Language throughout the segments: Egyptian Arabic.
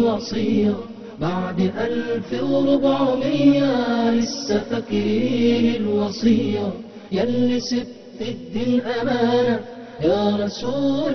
الوصية بعد ألف وربعمية لسه فاكرين الوصية يلي سبت الدين أمانة يا رسول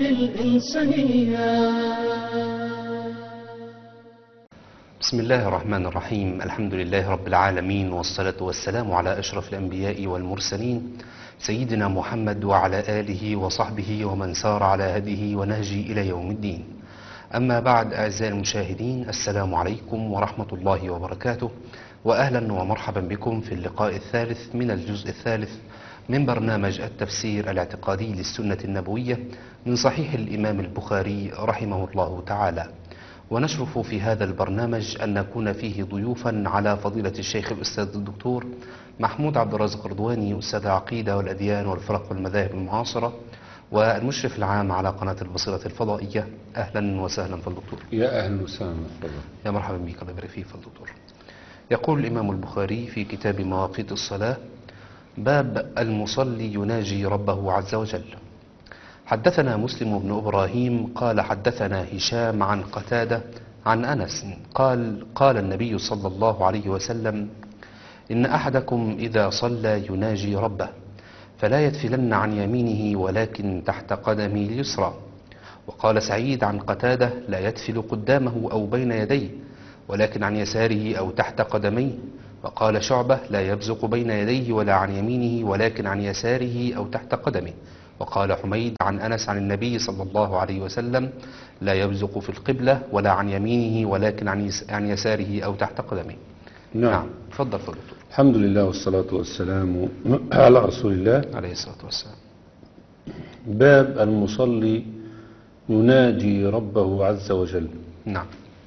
الإنسانية بسم الله الرحمن الرحيم الحمد لله رب العالمين والصلاة والسلام على أشرف الأنبياء والمرسلين سيدنا محمد وعلى آله وصحبه ومن سار على هديه ونهجه إلى يوم الدين أما بعد أعزائي المشاهدين السلام عليكم ورحمة الله وبركاته وأهلا ومرحبا بكم في اللقاء الثالث من الجزء الثالث من برنامج التفسير الاعتقادي للسنة النبوية من صحيح الإمام البخاري رحمه الله تعالى ونشرف في هذا البرنامج أن نكون فيه ضيوفا على فضيلة الشيخ الأستاذ الدكتور محمود عبد الرازق رضواني أستاذ العقيدة والأديان والفرق والمذاهب المعاصرة والمشرف العام على قناة البصيرة الفضائية أهلا وسهلا في الدكتور يا أهلا وسهلا تفضل يا مرحبا بك الله يبارك فيك الدكتور يقول الإمام البخاري في كتاب مواقيت الصلاة باب المصلي يناجي ربه عز وجل حدثنا مسلم بن إبراهيم قال حدثنا هشام عن قتادة عن أنس قال قال النبي صلى الله عليه وسلم إن أحدكم إذا صلى يناجي ربه فلا يتفلن عن يمينه ولكن تحت قدمه اليسرى وقال سعيد عن قتادة لا يتفل قدامه أو بين يديه ولكن عن يساره أو تحت قدميه وقال شعبة لا يبزق بين يديه ولا عن يمينه ولكن عن يساره أو تحت قدمه وقال حميد عن أنس عن النبي صلى الله عليه وسلم لا يبزق في القبلة ولا عن يمينه ولكن عن يس- عن يساره أو تحت قدمه نعم تفضل فضل دكتور الحمد لله والصلاة والسلام على رسول الله عليه الصلاة والسلام باب المصلي يناجي ربه عز وجل نعم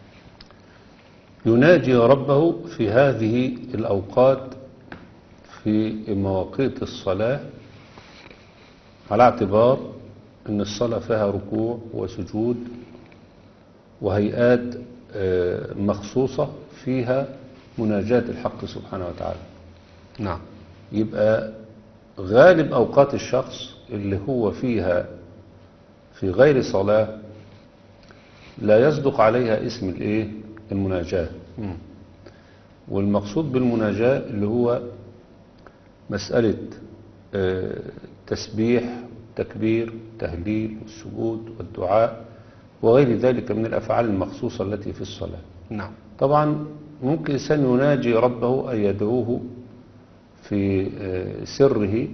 يناجي ربه في هذه الأوقات في مواقيت الصلاة على اعتبار أن الصلاة فيها ركوع وسجود وهيئات آه، مخصوصة فيها مناجاة الحق سبحانه وتعالى نعم يبقى غالب أوقات الشخص اللي هو فيها في غير صلاة لا يصدق عليها اسم الايه المناجاة مم. والمقصود بالمناجاة اللي هو مسألة آه، تسبيح تكبير تهليل والسجود والدعاء وغير ذلك من الأفعال المخصوصة التي في الصلاة نعم طبعا ممكن إنسان يناجي ربه أن يدعوه في آه، سره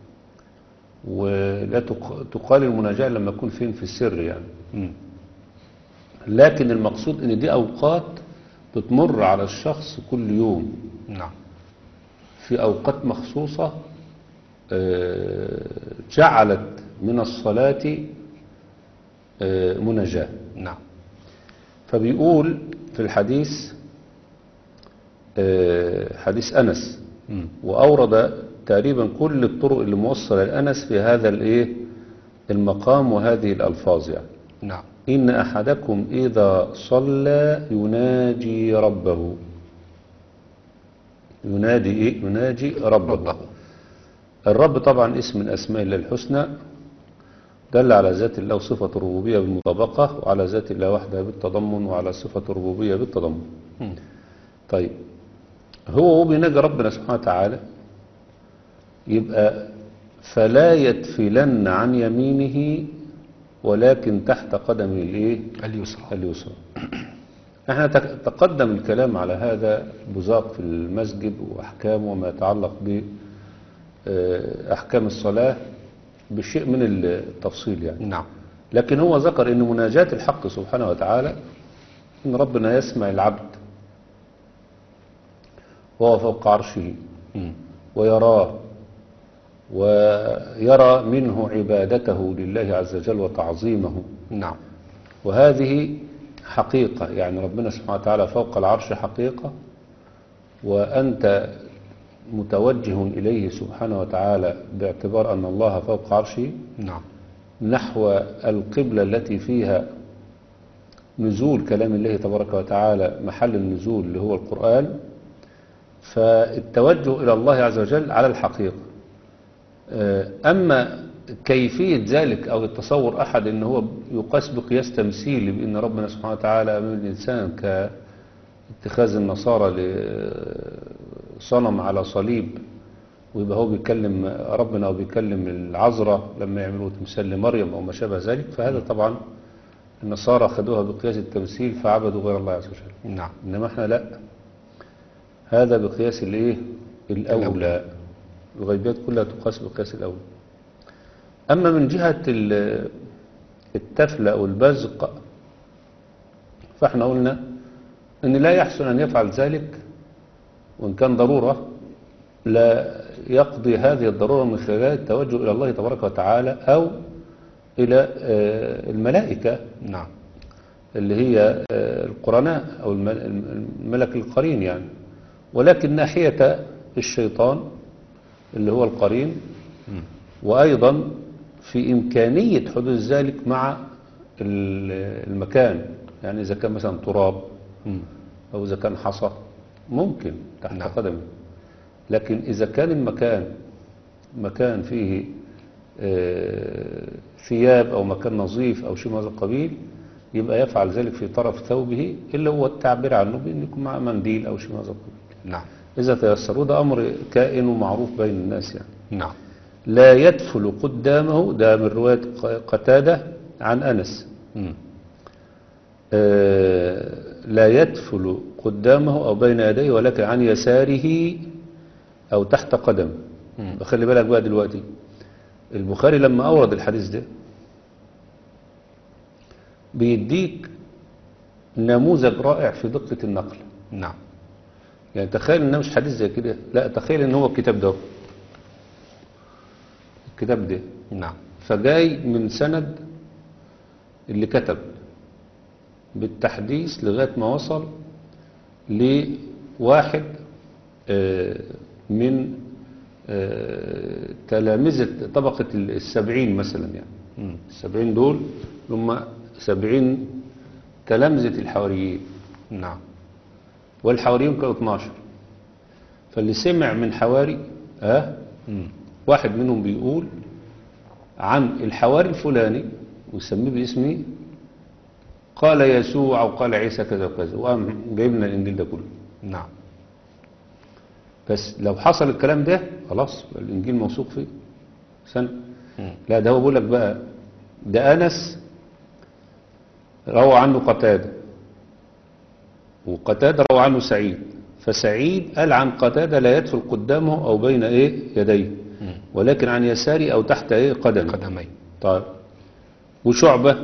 ولا تق- تقال المناجاة لما يكون فين في السر يعني مم. لكن المقصود ان دي اوقات بتمر على الشخص كل يوم نعم في اوقات مخصوصة آه، جعلت من الصلاة آه، مناجاة نعم فبيقول في الحديث آه، حديث أنس مم. وأورد تقريبا كل الطرق اللي موصلة لأنس في هذا الإيه المقام وهذه الألفاظ يعني نعم إن أحدكم إذا صلى يناجي ربه ينادي إيه؟ يناجي ربه, ربه الرب طبعا اسم من أسماء الله الحسنى دل على ذات الله وصفة الربوبية بالمطابقة وعلى ذات الله وحدها بالتضمن وعلى صفة الربوبية بالتضمن مم. طيب هو هو بيناجي ربنا سبحانه وتعالى يبقى فلا يتفلن عن يمينه ولكن تحت قدمه الايه اليسرى اليسرى احنا تك- تقدم الكلام على هذا بزاق في المسجد واحكامه وما يتعلق باحكام الصلاه بشيء من التفصيل يعني نعم لكن هو ذكر ان مناجاة الحق سبحانه وتعالى ان ربنا يسمع العبد وهو فوق عرشه مم. ويراه ويرى منه عبادته لله عز وجل وتعظيمه نعم وهذه حقيقة يعني ربنا سبحانه وتعالى فوق العرش حقيقة وأنت متوجه إليه سبحانه وتعالى باعتبار أن الله فوق عرشه نعم نحو القبلة التي فيها نزول كلام الله تبارك وتعالى محل النزول اللي هو القرآن فالتوجه إلى الله عز وجل على الحقيقة آه، أما كيفية ذلك أو يتصور أحد أن هو يقاس بقياس تمثيلي بأن ربنا سبحانه وتعالى من الإنسان كاتخاذ النصارى لصنم على صليب ويبقى هو بيكلم ربنا أو بيكلم العذراء لما يعملوا تمثال لمريم أو ما شابه ذلك فهذا طبعا النصارى خدوها بقياس التمثيل فعبدوا غير الله عز وجل نعم إنما احنا لا هذا بقياس الايه الأولى الغيبيات كلها تقاس بقياس الأولى أما من جهة ال- التفل أو البزق فاحنا قلنا أن لا يحسن أن يفعل ذلك وإن كان ضرورة لا يقضي هذه الضرورة من خلال التوجه إلى الله تبارك وتعالى أو إلى آه، الملائكة نعم اللي هي آه، القرناء أو الم- الملك القرين يعني ولكن ناحية الشيطان اللي هو القرين وأيضا في إمكانية حدوث ذلك مع ال- المكان يعني إذا كان مثلا تراب أو إذا كان حصى ممكن تحت نعم. قدمه لكن إذا كان المكان مكان فيه آه، ثياب أو مكان نظيف أو شيء من هذا القبيل يبقى يفعل ذلك في طرف ثوبه اللي هو التعبير عنه بأن يكون معه منديل أو شيء من هذا القبيل نعم إذا تيسروا ده أمر كائن ومعروف بين الناس يعني نعم لا يدفل قدامه ده من رواية ق- قتادة عن أنس مم. آه، لا يدفل قدامه أو بين يديه ولكن عن يساره أو تحت قدمه مم. خلي بالك بقى دلوقتي البخاري لما أورد الحديث ده بيديك نموذج رائع في دقة النقل نعم يعني تخيل ان ده مش حديث زي كده لا تخيل ان هو الكتاب ده الكتاب ده نعم فجاي من سند اللي كتب بالتحديث لغاية ما وصل لواحد آه، من آه، تلامذة طبقة السبعين مثلا يعني مم. السبعين دول هم سبعين تلامذة الحواريين نعم والحواريون كانوا 12 فاللي سمع من حواري ها مم. واحد منهم بيقول عن الحواري الفلاني ويسميه باسمه قال يسوع او قال عيسى كذا وكذا وقام جايب لنا الانجيل ده كله نعم بس لو حصل الكلام ده خلاص الانجيل موثوق فيه سنة مم. لا ده هو بيقول لك بقى ده انس روى عنه قتاده وقتاده روى عنه سعيد فسعيد قال عن قتاده لا يدخل قدامه او بين ايه يديه مم. ولكن عن يساري او تحت ايه قدمه قدمي طيب وشعبه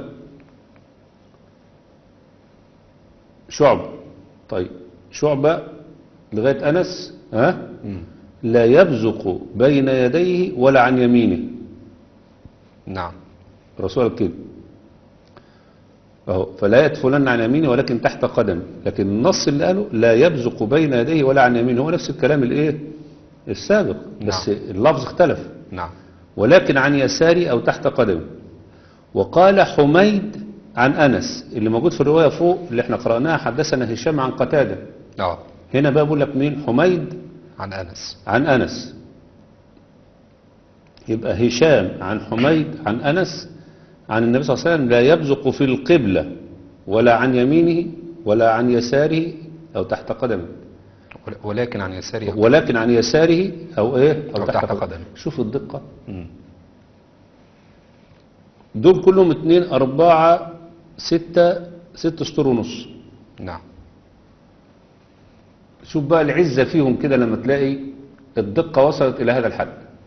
شعبه طيب شعبه لغايه انس ها مم. لا يبزق بين يديه ولا عن يمينه نعم الرسول قال كده اهو فلا يدفلن عن يمينه ولكن تحت قدمه لكن النص اللي قاله لا يبزق بين يديه ولا عن يمينه هو نفس الكلام الايه السابق بس نعم. اللفظ اختلف نعم ولكن عن يساري او تحت قدمه وقال حميد عن انس اللي موجود في الروايه فوق اللي احنا قراناها حدثنا هشام عن قتاده اه هنا بقى بقول لك مين حميد عن انس عن أنس يبقى هشام عن حميد عن أنس عن النبي صلى الله عليه وسلم لا يبزق في القبلة ولا عن يمينه ولا عن يساره أو تحت قدمه ول- ولكن عن يساره ولكن عن يساره أو إيه أو تحت قدمه. شوف الدقة مم. دول كلهم اتنين أربعة ستة ست سطور ونص نعم شوف بقى العزة فيهم كده لما تلاقي الدقة وصلت إلى هذا الحد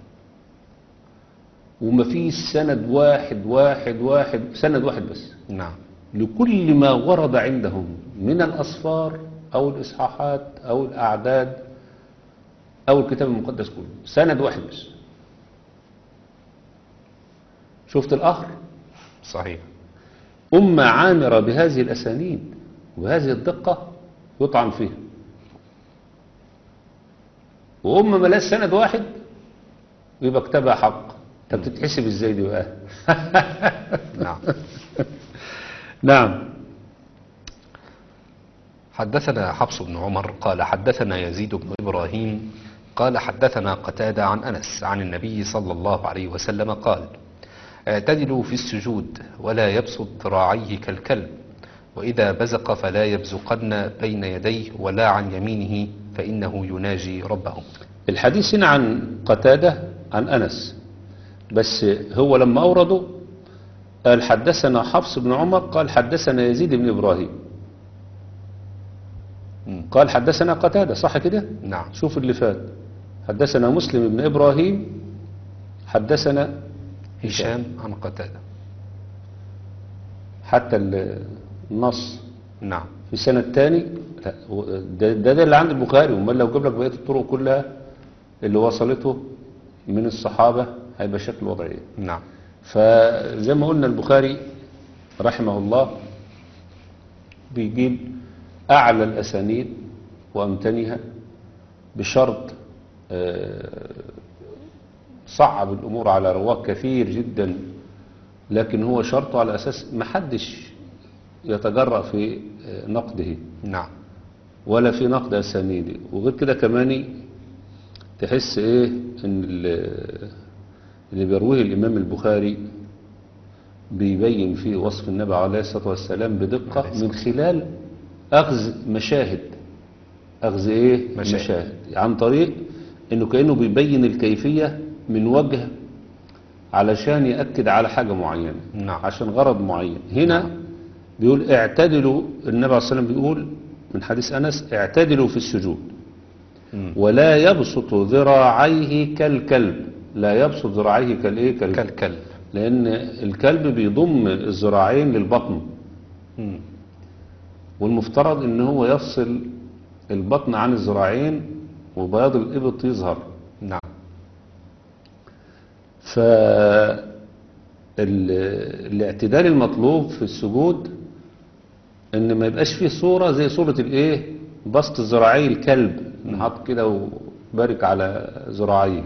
ومفيش سند واحد واحد واحد سند واحد بس نعم لكل ما ورد عندهم من الأصفار أو الإصحاحات أو الأعداد أو الكتاب المقدس كله سند واحد بس شفت الأخر صحيح أمة عامرة بهذه الأسانيد وهذه الدقة يطعن فيها وأمة ملاش سند واحد يبقى كتابها حق طب تتحسب ازاي دي بقى نعم نعم حدثنا حفص بن عمر قال حدثنا يزيد بن إبراهيم قال حدثنا قتادة عن أنس عن النبي صلى الله عليه وسلم قال اعتدلوا في السجود ولا يبسط ذراعيه كالكلب وإذا بزق فلا يبزقن بين يديه ولا عن يمينه فإنه يناجي ربه الحديث هنا عن قتادة عن أنس بس هو لما أورده قال حدثنا حفص بن عمر قال حدثنا يزيد بن إبراهيم مم. قال حدثنا قتادة صح كده نعم شوف اللي فات حدثنا مسلم بن إبراهيم حدثنا هشام عن قتادة حتى ال- النص نعم في السنة الثاني لا هو ده, ده, ده اللي عند البخاري امال لو جاب لك بقية الطرق كلها اللي وصلته من الصحابة هيبقى شكل وضعي إيه؟ نعم فزي ما قلنا البخاري رحمه الله بيجيب أعلى الأسانيد وأمتنها بشرط آه، صعب الأمور على رواة كثير جدا لكن هو شرطه على أساس محدش يتجرأ في آه، نقده نعم ولا في نقد أسانيدي وغير كده كمان تحس إيه إن ال- اللي بيرويه الإمام البخاري بيبين فيه وصف النبي عليه الصلاة والسلام بدقة من خلال أخذ مشاهد أخذ إيه مشاهد. مشاهد عن طريق إنه كأنه بيبين الكيفية من وجه علشان يأكد على حاجة معينة نعم. عشان غرض معين هنا بيقول اعتدلوا النبي عليه الصلاة والسلام بيقول من حديث أنس اعتدلوا في السجود مم. ولا يبسط ذراعيه كالكلب لا يبسط ذراعيه كالايه كالكلب كالكلب لان الكلب بيضم الذراعين للبطن مم. والمفترض ان هو يفصل البطن عن الذراعين وبياض الابط يظهر نعم ف ال- الاعتدال المطلوب في السجود ان ما يبقاش فيه صورة زي صورة الايه بسط ذراعي الكلب نحط كده وبارك على ذراعيه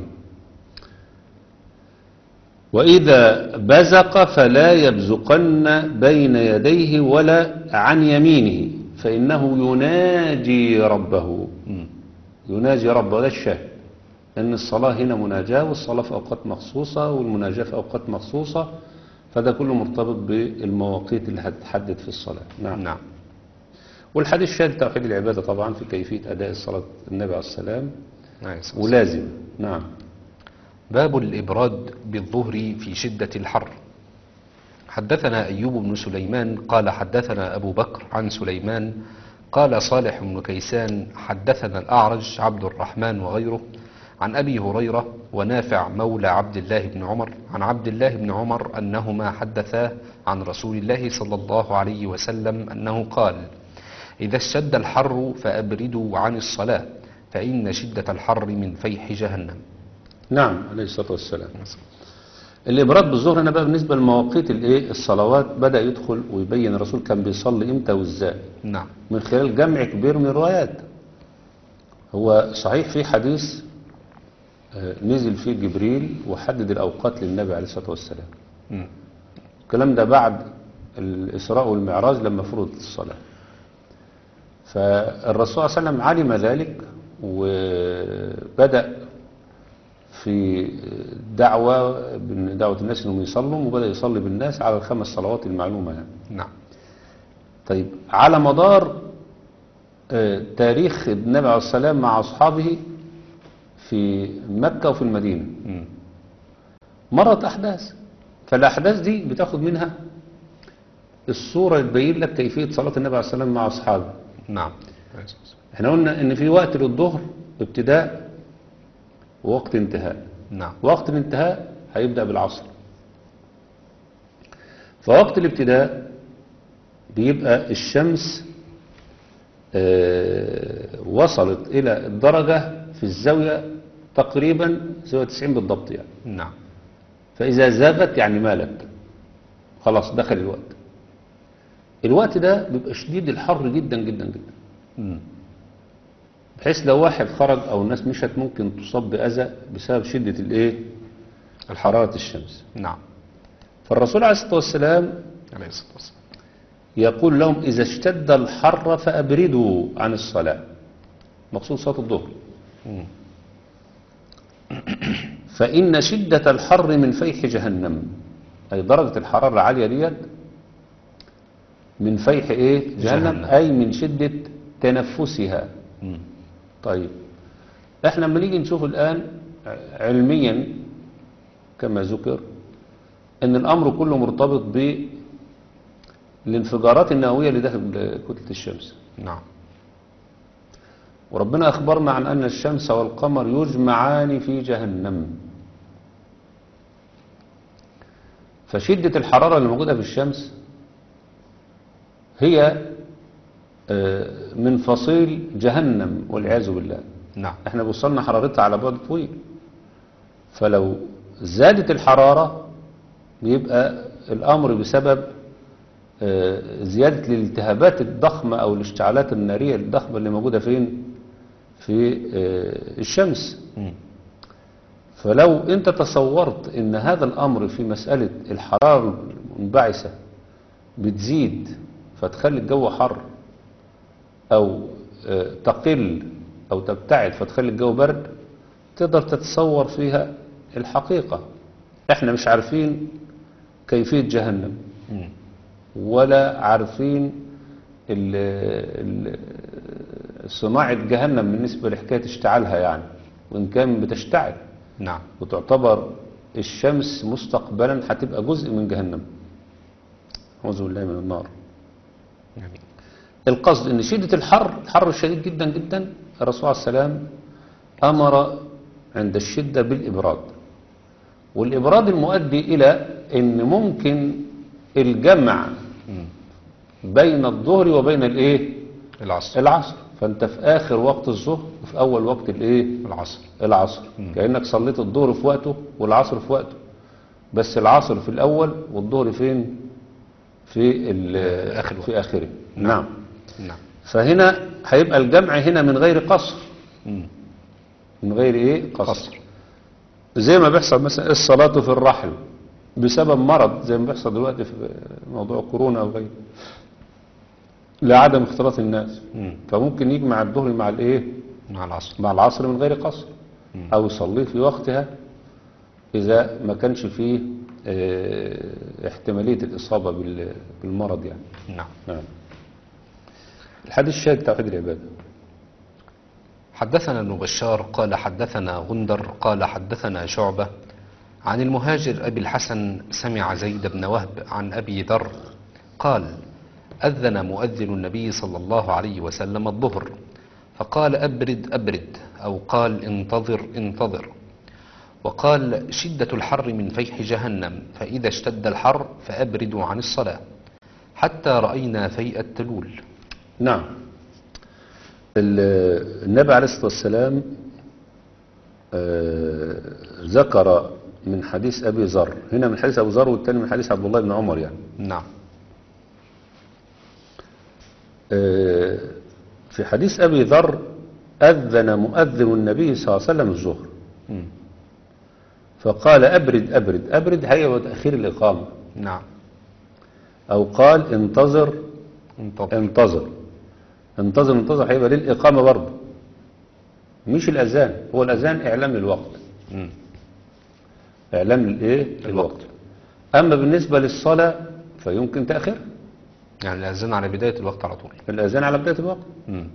وإذا بزق فلا يبزقن بين يديه ولا عن يمينه فإنه يناجي ربه مم. يناجي ربه ده الشاهد لأن الصلاة هنا مناجاة والصلاة في أوقات مخصوصة والمناجاة في أوقات مخصوصة فده كله مرتبط بالمواقيت اللي هتتحدد في الصلاة نعم نعم والحديث شاهد توحيد العبادة طبعا في كيفية أداء الصلاة النبي عليه السلام نعم. ولازم نعم باب الإبراد بالظهر في شدة الحر حدثنا أيوب بن سليمان قال حدثنا أبو بكر عن سليمان قال صالح بن كيسان حدثنا الأعرج عبد الرحمن وغيره عن أبي هريرة ونافع مولى عبد الله بن عمر عن عبد الله بن عمر أنهما حدثاه عن رسول الله صلى الله عليه وسلم أنه قال إذا اشتد الحر فأبردوا عن الصلاة فإن شدة الحر من فيح جهنم نعم عليه الصلاة والسلام الإبراد بالظهر هنا بقى بالنسبة لمواقيت الإيه الصلوات بدأ يدخل ويبين الرسول كان بيصلي إمتى وإزاي نعم من خلال جمع كبير من الروايات هو صحيح في حديث آه، نزل فيه جبريل وحدد الأوقات للنبي عليه الصلاة والسلام مم. الكلام ده بعد الإسراء والمعراج لما فرضت الصلاة فالرسول صلى الله عليه وسلم علم ذلك وبدأ في دعوة بن- دعوة الناس انهم يصلوا وبدأ يصلي بالناس على الخمس صلوات المعلومة يعني. نعم طيب على مدار آه، تاريخ النبي عليه السلام مع أصحابه في مكة وفي المدينة مم. مرت أحداث فالأحداث دي بتاخد منها الصورة اللي تبين لك كيفية صلاة النبي عليه السلام مع أصحابه نعم احنا قلنا ان في وقت للظهر ابتداء ووقت انتهاء نعم وقت الانتهاء هيبدأ بالعصر فوقت الابتداء بيبقى الشمس آه، وصلت إلى الدرجة في الزاوية تقريبا زاوية 90 بالضبط يعني نعم فإذا زاغت يعني مالت خلاص دخل الوقت الوقت ده بيبقى شديد الحر جدا جدا جدا مم. بحيث لو واحد خرج أو الناس مشت ممكن تصاب بأذى بسبب شدة الإيه حرارة الشمس نعم فالرسول عليه الصلاة والسلام عليه الصلاة والسلام يقول لهم إذا اشتد الحر فأبردوا عن الصلاة مقصود صلاة الظهر مم. فإن شدة الحر من فيح جهنم أي درجة الحرارة العالية ديت من فيح إيه جهنم, جهنم. أي من شدة تنفسها مم. طيب احنا لما نيجي نشوف الآن علميا كما ذكر ان الامر كله مرتبط بالانفجارات النووية اللي داخل كتلة الشمس نعم وربنا اخبرنا عن ان الشمس والقمر يجمعان في جهنم فشدة الحرارة اللي موجودة في الشمس هي آه، من فصيل جهنم والعياذ بالله نعم احنا وصلنا حرارتها على بعد طويل فلو زادت الحرارة بيبقى الأمر بسبب آه، زيادة الالتهابات الضخمة أو الاشتعالات النارية الضخمة اللي موجودة فين في آه، الشمس مم. فلو انت تصورت ان هذا الامر في مسألة الحرارة المنبعثة بتزيد فتخلي الجو حر او آه، تقل او تبتعد فتخلي الجو برد تقدر تتصور فيها الحقيقة احنا مش عارفين كيفية جهنم مم. ولا عارفين ال- ال- صناعة جهنم بالنسبة لحكاية اشتعالها يعني وإن كان بتشتعل نعم وتعتبر الشمس مستقبلا هتبقى جزء من جهنم أعوذ بالله من النار يعني القصد ان شدة الحر الحر الشديد جدا جدا الرسول عليه السلام امر عند الشدة بالابراد والابراد المؤدي الى ان ممكن الجمع مم. بين الظهر وبين الايه العصر العصر فانت في اخر وقت الظهر وفي اول وقت الايه العصر العصر مم. كأنك صليت الظهر في وقته والعصر في وقته بس العصر في الأول والظهر فين في ال- آخر وقت. في آخره نعم نعم فهنا هيبقى الجمع هنا من غير قصر مم. من غير ايه قصر, قصر زي ما بيحصل مثلا الصلاة في الرحل بسبب مرض زي ما بيحصل دلوقتي في موضوع كورونا او غيره لعدم اختلاط الناس مم. فممكن يجمع الظهر مع الايه مع العصر مع العصر من غير قصر مم. أو يصليه في وقتها إذا ما كانش فيه آه، احتمالية الإصابة بال- بالمرض يعني نعم نعم الحديث الشاهد توحيد العبادة حدثنا ابن بشار قال حدثنا غندر قال حدثنا شعبة عن المهاجر أبي الحسن سمع زيد بن وهب عن أبي ذر قال أذن مؤذن النبي صلى الله عليه وسلم الظهر فقال أبرد أبرد أو قال انتظر انتظر وقال شدة الحر من فيح جهنم فإذا اشتد الحر فأبردوا عن الصلاة حتى رأينا فيء التلول نعم ال- النبي عليه الصلاة والسلام آه، ذكر من حديث أبي ذر هنا من حديث أبو ذر والتاني من حديث عبد الله بن عمر يعني نعم آه، في حديث أبي ذر أذن مؤذن النبي صلى الله عليه وسلم الظهر مم. فقال أبرد أبرد أبرد هي تأخير الإقامة نعم أو قال انتظر انتظر انتظر انتظر انتظر هيبقى للإقامة برضه مش الأذان هو الأذان إعلام للوقت مم. إعلام للإيه الوقت أما بالنسبة للصلاة فيمكن تأخير يعني الأذان على بداية الوقت على طول الأذان على بداية الوقت مم.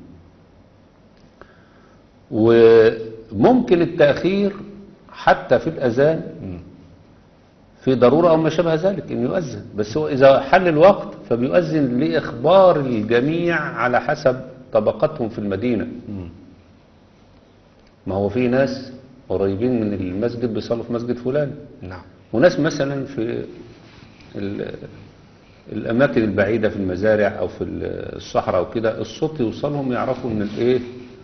وممكن التأخير حتى في الأذان مم. في ضرورة أو ما شابه ذلك إنه يؤذن بس هو إذا حل الوقت فبيؤذن لإخبار الجميع على حسب طبقتهم في المدينة مم. ما هو في ناس قريبين من المسجد بيصلوا في مسجد فلان نعم وناس مثلا في ال- الأماكن البعيدة في المزارع أو في الصحراء وكده الصوت يوصلهم يعرفوا من الإيه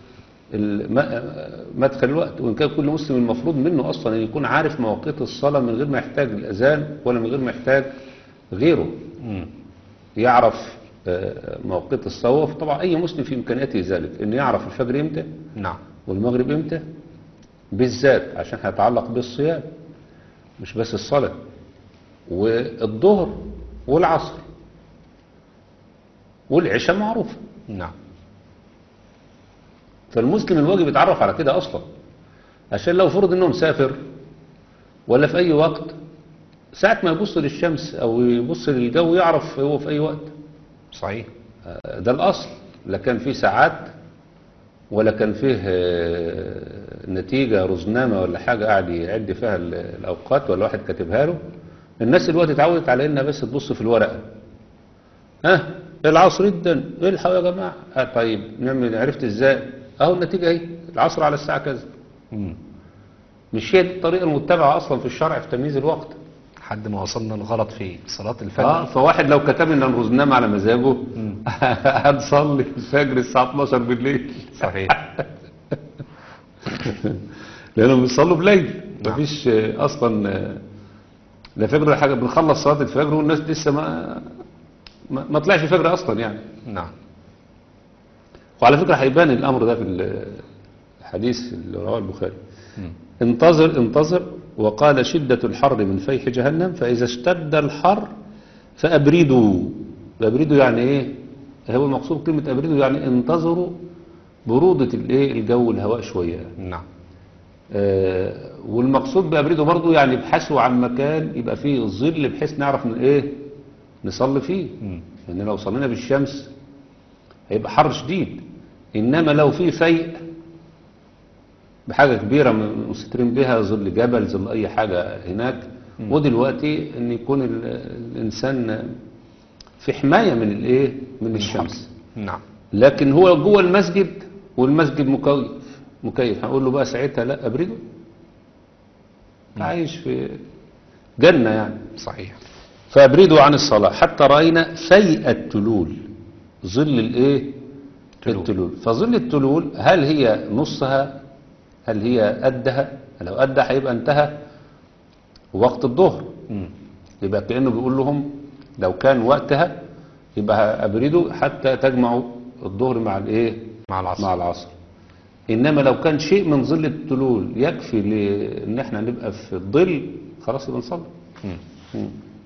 الم- مدخل الوقت وإن كان كل مسلم المفروض منه أصلا أن يكون عارف مواقيت الصلاة من غير ما يحتاج الأذان ولا من غير ما يحتاج غيره مم. يعرف آه، مواقيت الصلاة طبعا أي مسلم في إمكانياته ذلك أن يعرف الفجر إمتى نعم والمغرب إمتى بالذات عشان هيتعلق بالصيام مش بس الصلاة والظهر والعصر والعشاء معروفة نعم فالمسلم الواجب يتعرف على كده أصلا عشان لو فرض إنه مسافر ولا في أي وقت ساعة ما يبص للشمس أو يبص للجو يعرف هو في أي وقت صحيح آه، ده الأصل لا كان فيه ساعات ولا كان فيه آه، نتيجة رزنامة ولا حاجة قاعد يعد فيها ال- الأوقات ولا واحد كاتبها له الناس دلوقتي اتعودت على إنها بس تبص في الورقة ها العصر جدا الحقوا يا جماعة آه طيب نعمل عرفت ازاي اهو النتيجة اهي العصر على الساعة كذا مم. مش هي دي الطريقة المتبعة أصلا في الشرع في تمييز الوقت لحد ما وصلنا الغلط في صلاة الفجر اه فواحد لو كتب لنا الرزنامة على مزاجه هنصلي الفجر الساعة 12 بالليل صحيح لأنهم بيصلوا بليل نعم. مفيش آه، أصلا آه، لا فجر ولا حاجة بنخلص صلاة الفجر والناس لسه ما ما, ما طلعش فجر أصلا يعني نعم وعلى فكرة هيبان الأمر ده في الحديث اللي رواه البخاري مم. انتظر انتظر وقال شدة الحر من فيح جهنم فإذا اشتد الحر فأبردوا أبردوا يعني إيه هو المقصود كلمة أبردوا يعني انتظروا برودة الإيه الجو الهواء شوية نعم آه والمقصود بأبردوا برضو يعني ابحثوا عن مكان يبقى فيه ظل بحيث نعرف من إيه نصلي فيه مم. لأن لو صلينا بالشمس هيبقى حر شديد إنما لو في فيء بحاجة كبيرة م- مسترين بها ظل جبل ظل أي حاجة هناك ودلوقتي أن يكون ال- الإنسان في حماية من الإيه من الشمس نعم لكن هو جوه المسجد والمسجد مكيف مكيف هنقول له بقى ساعتها لا أبرده عايش في جنة يعني صحيح فابردوا عن الصلاة حتى رأينا فيء التلول ظل الايه تلول. التلول فظل التلول هل هي نصها هل هي قدها لو قدها هيبقى انتهى وقت الظهر مم. يبقى كأنه بيقول لهم لو كان وقتها يبقى ابردوا حتى تجمعوا الظهر مع الايه مع العصر مع العصر انما لو كان شيء من ظل التلول يكفي لان احنا نبقى في الظل خلاص يبقى نصلي مم. مم.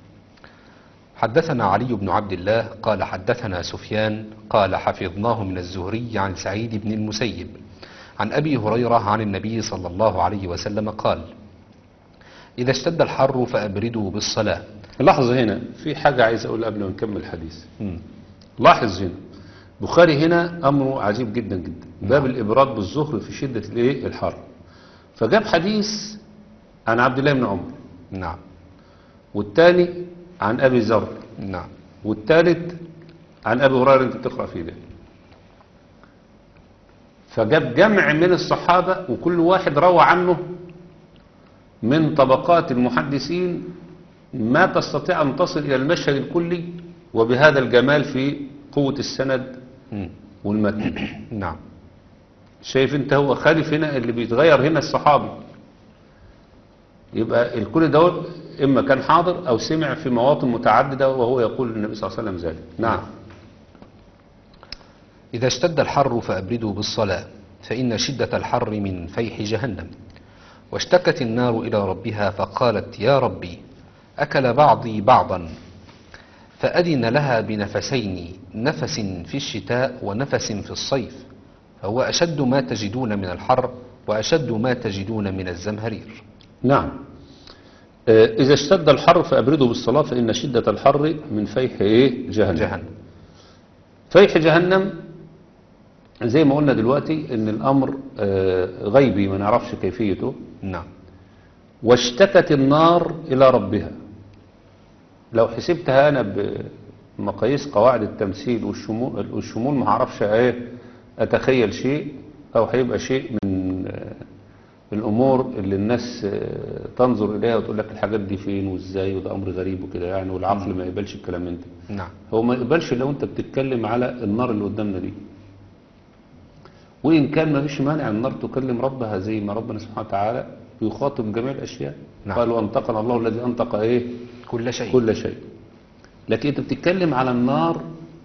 حدثنا علي بن عبد الله قال حدثنا سفيان قال حفظناه من الزهري عن سعيد بن المسيب عن أبي هريرة عن النبي صلى الله عليه وسلم قال إذا اشتد الحر فأبردوا بالصلاة لاحظ هنا في حاجة عايز أقول قبل ما نكمل الحديث مم. لاحظ هنا بخاري هنا أمره عجيب جدا جدا باب الإبراد بالظهر في شدة الإيه الحر فجاب حديث عن عبد الله بن عمر نعم والثاني عن أبي ذر نعم والثالث عن أبي هريرة أنت بتقرأ فيه ده فجاب جمع من الصحابة وكل واحد روى عنه من طبقات المحدثين ما تستطيع أن تصل إلى المشهد الكلي وبهذا الجمال في قوة السند مم. والمتن نعم شايف انت هو خالف هنا اللي بيتغير هنا الصحابي يبقى الكل ده إما كان حاضر أو سمع في مواطن متعددة وهو يقول النبي صلى الله عليه وسلم ذلك نعم إذا اشتد الحر فأبردوا بالصلاة فإن شدة الحر من فيح جهنم واشتكت النار إلى ربها فقالت يا ربي أكل بعضي بعضا فأذن لها بنفسين نفس في الشتاء ونفس في الصيف فهو أشد ما تجدون من الحر وأشد ما تجدون من الزمهرير نعم آه، إذا اشتد الحر فأبردوا بالصلاة فإن شدة الحر من فيح إيه؟ جهنم جهنم فيح جهنم زي ما قلنا دلوقتي ان الامر آه، غيبي ما نعرفش كيفيته نعم واشتكت النار الى ربها لو حسبتها انا بمقاييس قواعد التمثيل والشمول, والشمول ما هعرفش ايه اتخيل شيء او هيبقى شيء من آه، الامور اللي الناس آه، تنظر اليها وتقول لك الحاجات دي فين وازاي وده امر غريب وكده يعني والعقل ما يقبلش الكلام من ده نعم هو ما يقبلش لو انت بتتكلم على النار اللي قدامنا دي وإن كان ما فيش مانع النار تكلم ربها زي ما ربنا سبحانه وتعالى يخاطب جميع الأشياء نعم. قال وانتقنا الله الذي أنطق إيه كل شيء كل شيء لكن أنت بتتكلم على النار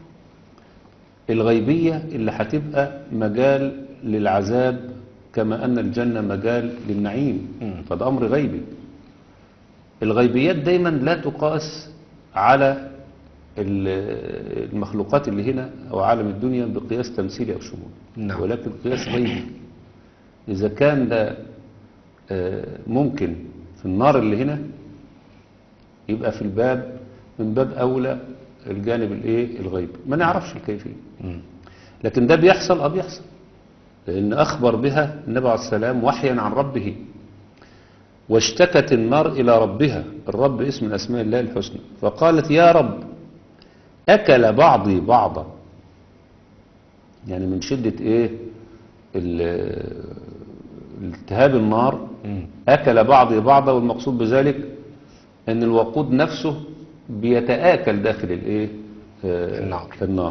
الغيبية اللي هتبقى مجال للعذاب كما أن الجنة مجال للنعيم مم. فده أمر غيبي الغيبيات دايما لا تقاس على ال- المخلوقات اللي هنا أو عالم الدنيا بقياس تمثيلي أو شمولي نعم. ولكن قياس غيبي إذا كان ده آه، ممكن في النار اللي هنا يبقى في الباب من باب أولى الجانب الايه الغيب ما نعرفش الكيفية مم. لكن ده بيحصل اه بيحصل لأن أخبر بها النبي عليه السلام وحيا عن ربه واشتكت النار إلى ربها الرب اسم من أسماء الله الحسنى فقالت يا رب أكل بعضي بعضا يعني من شدة إيه ال- التهاب النار مم. أكل بعضي بعضا والمقصود بذلك أن الوقود نفسه بيتآكل داخل الإيه آه، النار. النار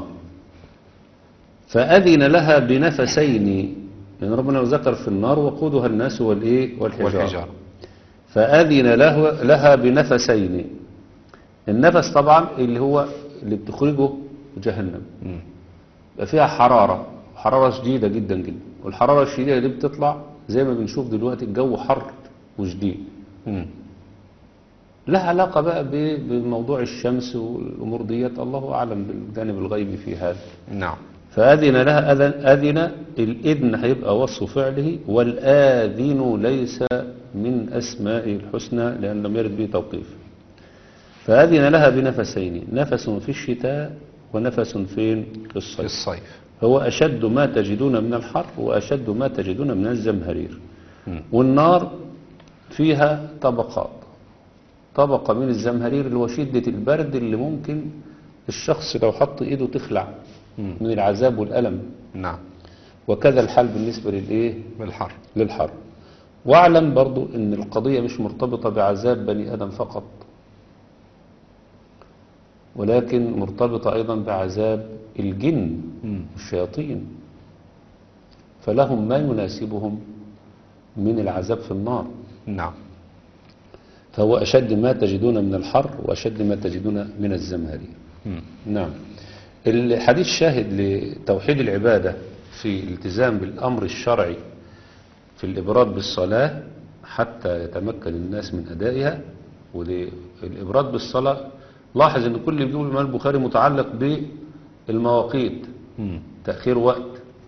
فأذن لها بنفسين لأن ربنا ذكر في النار وقودها الناس والإيه والحجارة والحجارة فأذن له لها بنفسين النفس طبعا اللي هو اللي بتخرجه جهنم مم. يبقى فيها حرارة حرارة شديدة جدا جدا والحرارة الشديدة اللي بتطلع زي ما بنشوف دلوقتي الجو حر وشديد مم. لها علاقة بقى ب- بموضوع الشمس والأمور ديت الله أعلم بالجانب الغيبي في هذا نعم فأذن لها أذن, أذن الإذن هيبقى وصف فعله والآذن ليس من أسمائه الحسنى لأن لم يرد به توقيف فأذن لها بنفسين نفس في الشتاء ونفس فين في في الصيف الصيف هو أشد ما تجدون من الحر وأشد ما تجدون من الزمهرير مم. والنار فيها طبقات طبقة من الزمهرير اللي هو شدة البرد اللي ممكن الشخص لو حط ايده تخلع مم. من العذاب والألم نعم وكذا الحال بالنسبة للإيه بالحر للحر واعلم برضو ان القضية مش مرتبطة بعذاب بني آدم فقط ولكن مرتبطة أيضا بعذاب الجن مم. والشياطين فلهم ما يناسبهم من العذاب في النار نعم فهو أشد ما تجدون من الحر وأشد ما تجدون من الزمهرير مم. نعم الحديث شاهد لتوحيد العبادة في الالتزام بالأمر الشرعي في الإبراد بالصلاة حتى يتمكن الناس من أدائها والإبراد بالصلاة لاحظ أن كل اللي بيقول الإمام البخاري متعلق بالمواقيت مم. تأخير وقت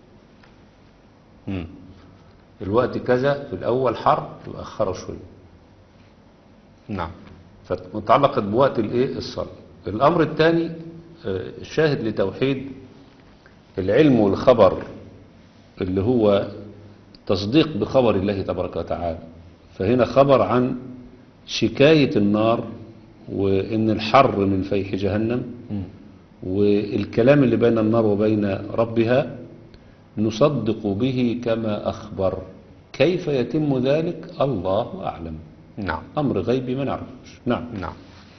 مم. الوقت كذا في الأول حر يؤخره شوية نعم فمتعلقت بوقت الايه الصلاة الأمر الثاني آه، شاهد لتوحيد العلم والخبر اللي هو تصديق بخبر الله تبارك وتعالى فهنا خبر عن شكاية النار وإن الحر من فيح جهنم مم. والكلام اللي بين النار وبين ربها نصدق به كما أخبر كيف يتم ذلك الله أعلم نعم أمر غيبي ما نعرفش نعم نعم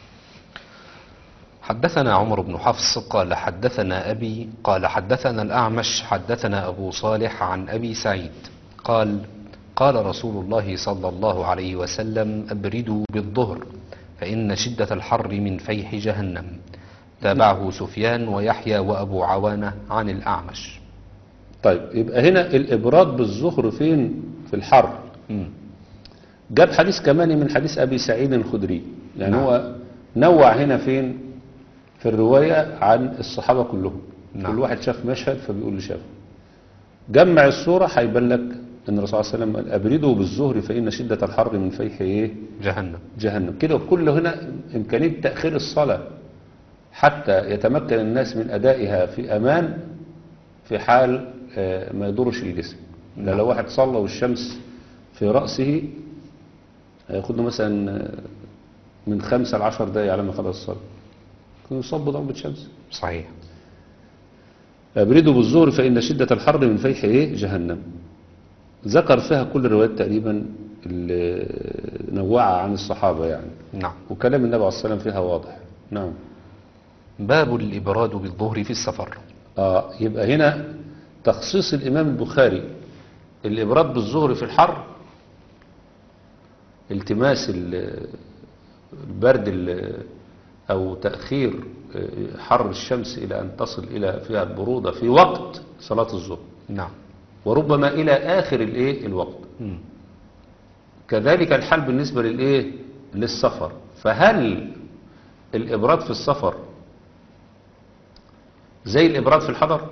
حدثنا عمر بن حفص قال حدثنا أبي قال حدثنا الأعمش حدثنا أبو صالح عن أبي سعيد قال قال رسول الله صلى الله عليه وسلم أبردوا بالظهر فإن شدة الحر من فيح جهنم تابعه سفيان ويحيى وأبو عوانة عن الأعمش طيب يبقى هنا الإبراد بالظهر فين في الحر مم. جاب حديث كمان من حديث أبي سعيد الخدري يعني نعم. هو نوع هنا فين في الرواية عن الصحابة كلهم نعم. كل واحد شاف مشهد فبيقول لي شافه جمع الصورة هيبان لك ان الرسول صلى الله عليه وسلم قال أبردوا بالظهر فإن شدة الحر من فيح إيه جهنم جهنم كده وكل هنا إمكانية تأخير الصلاة حتى يتمكن الناس من أدائها في أمان في حال آه، ما يضرش الجسم ده نعم. لو واحد صلى والشمس في رأسه هياخد له مثلا آه، من خمسة لعشر دقايق على ما خلص الصلاة يكون يصاب بضربة شمس صحيح أبردوا بالظهر فإن شدة الحر من فيح إيه جهنم ذكر فيها كل الروايات تقريبا اللي نوعها عن الصحابة يعني نعم وكلام النبي عليه الصلاة والسلام فيها واضح نعم باب الإبراد بالظهر في السفر آه يبقى هنا تخصيص الإمام البخاري الإبراد بالظهر في الحر التماس ال- البرد ال- أو تأخير آه، حر الشمس إلى أن تصل إلى فيها البرودة في وقت صلاة الظهر نعم وربما إلى آخر الإيه الوقت مم. كذلك الحال بالنسبة للإيه للسفر فهل الإبراد في السفر زي الإبراد في الحضر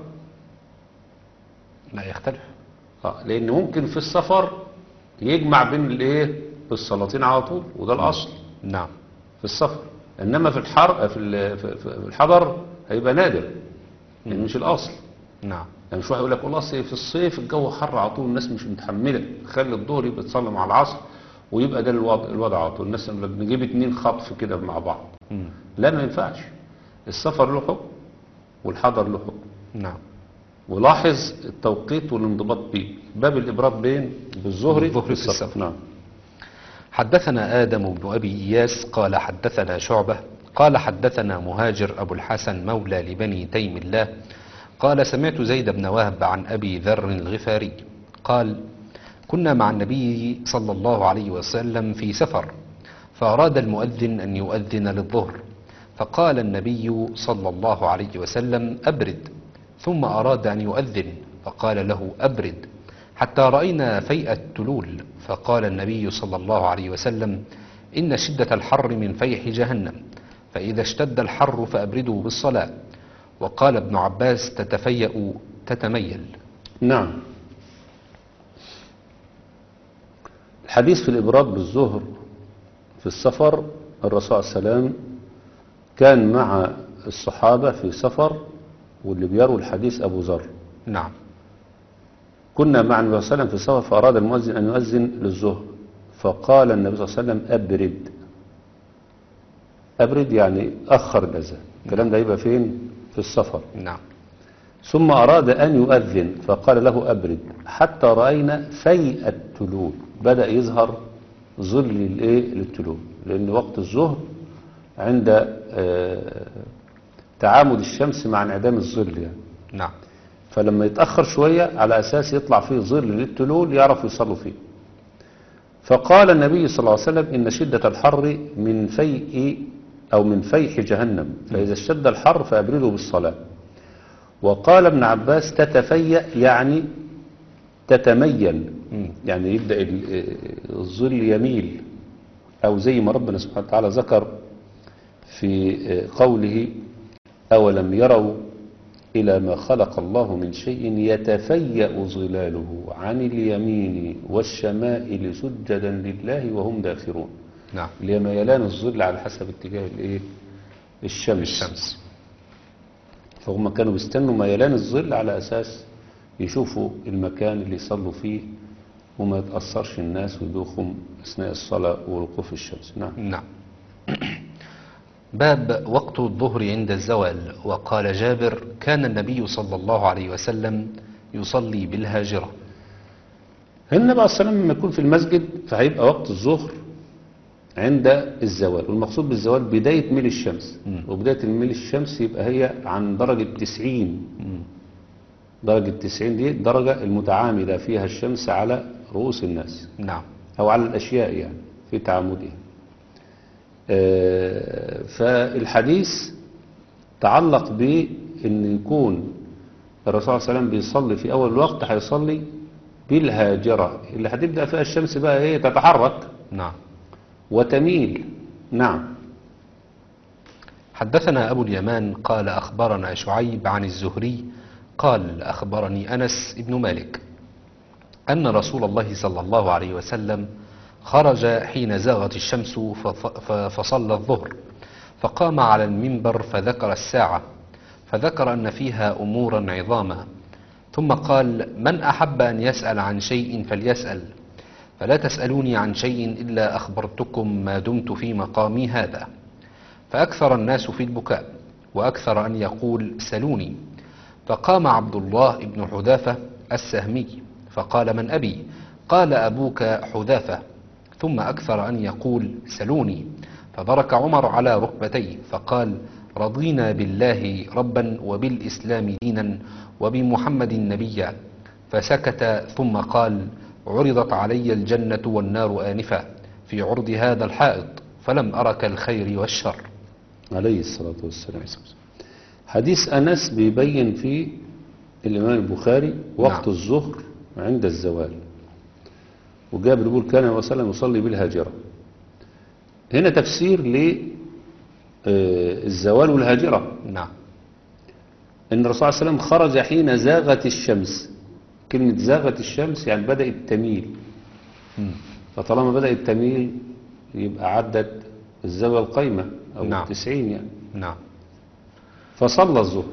لا يختلف آه لأن ممكن في السفر يجمع بين الإيه الصلاتين على طول وده الأصل نعم في السفر انما في الحر في ال- في في الحضر هيبقى نادر يعني مش الاصل نعم يعني مش واحد يقول لك والله أصل في الصيف الجو حر على طول الناس مش متحمله خلي الظهر يبقى تصلي مع العصر ويبقى ده الوضع الوضع على طول الناس يقول لك نجيب اتنين خطف كده مع بعض مم. لا ما ينفعش السفر له حكم والحضر له حكم نعم ولاحظ التوقيت والانضباط بيه باب الإبراد بين بالظهر بالظهر في والسفر. السفر. نعم حدثنا آدم بن أبي إياس قال حدثنا شعبة قال حدثنا مهاجر أبو الحسن مولى لبني تيم الله قال سمعت زيد بن وهب عن أبي ذر الغفاري قال كنا مع النبي صلى الله عليه وسلم في سفر فأراد المؤذن أن يؤذن للظهر فقال النبي صلى الله عليه وسلم أبرد ثم أراد أن يؤذن فقال له أبرد حتى رأينا فيء التلول فقال النبي صلى الله عليه وسلم إن شدة الحر من فيح جهنم فإذا اشتد الحر فأبردوا بالصلاة وقال ابن عباس تتفيأ تتميل نعم الحديث في الإبراد بالظهر في السفر الرسول صلى الله عليه وسلم كان مع الصحابة في سفر واللي بيروي الحديث أبو ذر نعم كنا مع النبي صلى الله عليه وسلم في سفر فأراد المؤذن أن يؤذن للظهر فقال النبي صلى الله عليه وسلم أبرد أبرد يعني أخر الأذان الكلام ده يبقى فين في السفر نعم ثم أراد أن يؤذن فقال له أبرد حتى رأينا فيء التلول بدأ يظهر ظل الإيه للتلول لأن وقت الظهر عند آه، تعامد الشمس مع انعدام الظل يعني نعم فلما يتأخر شوية على أساس يطلع فيه ظل للتلول يعرف يصلوا فيه فقال النبي صلى الله عليه وسلم إن شدة الحر من فيء أو من فيح جهنم فإذا اشتد الحر فأبردوا بالصلاة وقال ابن عباس تتفيأ يعني تتميل مم. يعني يبدأ ال- الظل يميل أو زي ما ربنا سبحانه وتعالى ذكر في قوله أولم يروا إلى ما خلق الله من شيء يتفيأ ظلاله عن اليمين والشمائل سجدا لله وهم داخرون نعم اللي هي ميلان الظل على حسب اتجاه الايه الشمس الشمس فهم كانوا بيستنوا ميلان الظل على أساس يشوفوا المكان اللي يصلوا فيه وما يتأثرش الناس ويدوخهم أثناء الصلاة ووقوف الشمس نعم نعم باب وقت الظهر عند الزوال وقال جابر كان النبي صلى الله عليه وسلم يصلي بالهاجرة النبي عليه الصلاة والسلام لما يكون في المسجد فهيبقى وقت الظهر عند الزوال والمقصود بالزوال بداية ميل الشمس مم. وبداية ميل الشمس يبقى هي عن درجة 90 درجة 90 دي الدرجة المتعامدة فيها الشمس على رؤوس الناس نعم أو على الأشياء يعني في تعامدها آه، فالحديث تعلق بأن يكون الرسول صلى الله عليه وسلم بيصلي في أول الوقت هيصلي بالهاجرة اللي هتبدأ فيها الشمس بقى ايه تتحرك نعم وتميل نعم حدثنا أبو اليمان قال أخبرنا شعيب عن الزهري قال أخبرني أنس بن مالك أن رسول الله صلى الله عليه وسلم خرج حين زاغت الشمس فف- ف- فصلى الظهر فقام على المنبر فذكر الساعة فذكر أن فيها أمورا عظاما ثم قال من أحب أن يسأل عن شيء فليسأل فلا تسألوني عن شيء إلا أخبرتكم ما دمت في مقامي هذا فأكثر الناس في البكاء وأكثر أن يقول سلوني فقام عبد الله بن حذافة السهمي فقال من أبي قال أبوك حذافة ثم أكثر أن يقول سلوني فبرك عمر على ركبتيه فقال رضينا بالله ربا وبالإسلام دينا وبمحمد نبيا فسكت ثم قال عرضت علي الجنة والنار آنفا في عرض هذا الحائط فلم أرك الخير والشر عليه الصلاة والسلام حديث أنس بيبين فيه الإمام البخاري وقت نعم. الظهر عند الزوال وجابر يقول كان النبي صلى الله عليه وسلم يصلي بالهاجرة هنا تفسير للزوال والهاجرة نعم ان الرسول صلى الله عليه وسلم خرج حين زاغت الشمس كلمة زاغت الشمس يعني بدأت تميل مم. فطالما بدأت تميل يبقى عدت الزاوية القايمة أو نعم. التسعين يعني نعم فصلى الظهر